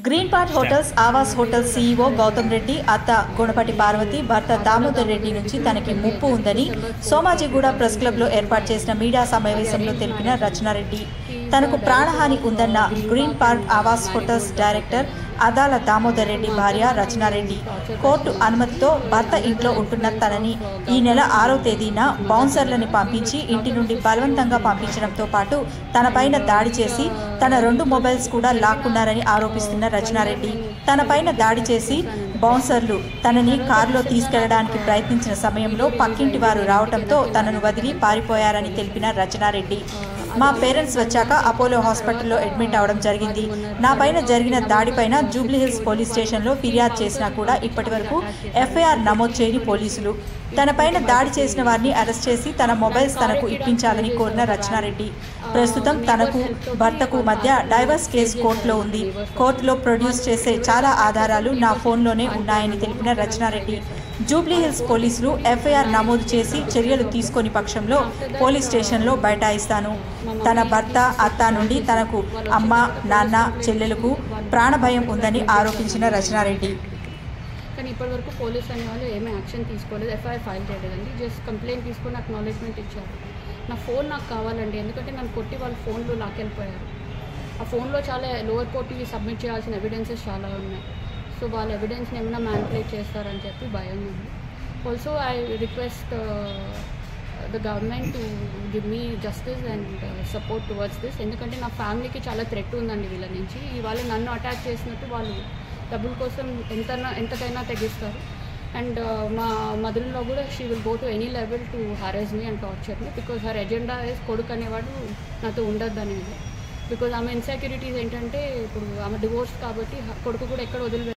green park hotels Avaas hotels CEO Goutham Reddy అత్త గుణపటి పార్వతి భర్త దామోదర్ రెడ్డి నుంచి తనకి ముప్పు ఉందని సోమాజిగూడ ప్రెస్ క్లబ్లో ఏర్పాటు చేసిన మీడియా సమావేశంలో తెలిపిన రచనారెడ్డి తనకు ప్రాణహాని ఉందన్న green park Avaas hotels director Adala Damodar Reddy భార్య రచనారెడ్డి కోర్టు అనుమతితో భర్త ఇంట్లో ఉంటున్న తనని ఈ నెల ఆరో తేదీన బౌన్సర్లని పంపించి ఇంటి నుండి బలవంతంగా పంపించడంతో పాటు తనపైన దాడి చేసి తన రెండు మొబైల్స్ కూడా లాక్కున్నారని ఆరోపిస్తున్న రచనారెడ్డి తనపైన దాడి చేసి బౌన్సర్లు తనని కారులో తీసుకెళ్లడానికి ప్రయత్నించిన సమయంలో పక్కింటి వారు రావడంతో తనను వదిలి పారిపోయారని తెలిపిన రచనారెడ్డి మా పేరెంట్స్ వచ్చాక అపోలో హాస్పిటల్లో అడ్మిట్ అవడం జరిగింది నా పైన జరిగిన దాడిపైన జూబ్లీహిల్స్ పోలీస్ స్టేషన్లో ఫిర్యాదు చేసినా కూడా ఇప్పటి వరకు ఎఫ్ఐఆర్ నమోదు చేయని పోలీసులు తన పైన దాడి చేసిన వారిని అరెస్ట్ చేసి తన మొబైల్స్ తనకు ఇప్పించాలని కోరిన రచనారెడ్డి ప్రస్తుతం తనకు భర్తకు మధ్య డైవర్స్ కేసు కోర్టులో ఉంది కోర్టులో ప్రొడ్యూస్ చేసే చాలా ఆధారాలు నా ఫోన్లోనే ఉన్నాయని తెలిపిన రచనారెడ్డి జూబ్లీ హిల్స్ పోలీసులు ఎఫ్ఐఆర్ నమోదు చేసి చర్యలు తీసుకొని పక్షంలో పోలీస్ స్టేషన్లో బైఠాయిస్తాను తన భర్త అత్త నుండి తనకు అమ్మ నాన్న చెల్లెలకు ప్రాణభయం ఉందని ఆరోపించిన రచనారెడ్డి కానీ ఇప్పటివరకు పోలీస్ అనే వాళ్ళు ఏమీ యాక్షన్ తీసుకోలేదు ఎఫ్ఐఆర్ ఫైల్ చేయలేదండి జస్ట్ కంప్లైంట్ తీసుకొని అక్నాలెడ్జ్మెంట్ ఇచ్చారు నా ఫోన్ నాకు కావాలండి ఎందుకంటే నన్ను కొట్టి వాళ్ళ ఫోన్లు లాకెళ్ళిపోయారు ఆ ఫోన్లో చాలా లోవర్ కోర్టుకి సబ్మిట్ చేయాల్సిన ఎవిడెన్సెస్ చాలా ఉన్నాయి సో వాళ్ళ ఎవిడెన్స్ని ఏమైనా మ్యానిపులేట్ చేస్తారని చెప్పి భయం ఉంది also I request the government to give me justice and support towards this ఎందుకంటే నా ఫ్యామిలీకి చాలా థ్రెట్ ఉందండి వీళ్ళ నుంచి ఇవాళ నన్ను అటాక్ చేసినట్టు వాళ్ళు డబ్బుల కోసం ఎంత ఎంతకైనా తెగిస్తారు అండ్ మా మదర్లో కూడా she will go to any level to harass me and torture me because her agenda is కొడుకు అనేవాడు నాతో ఉండొద్దు అనేది బికాజ్ ఆమె ఇన్సెక్యూరిటీస్ ఏంటంటే ఇప్పుడు ఆమె డివోర్స్ కాబట్టి కొడుకు కూడా ఎక్కడ వదిలి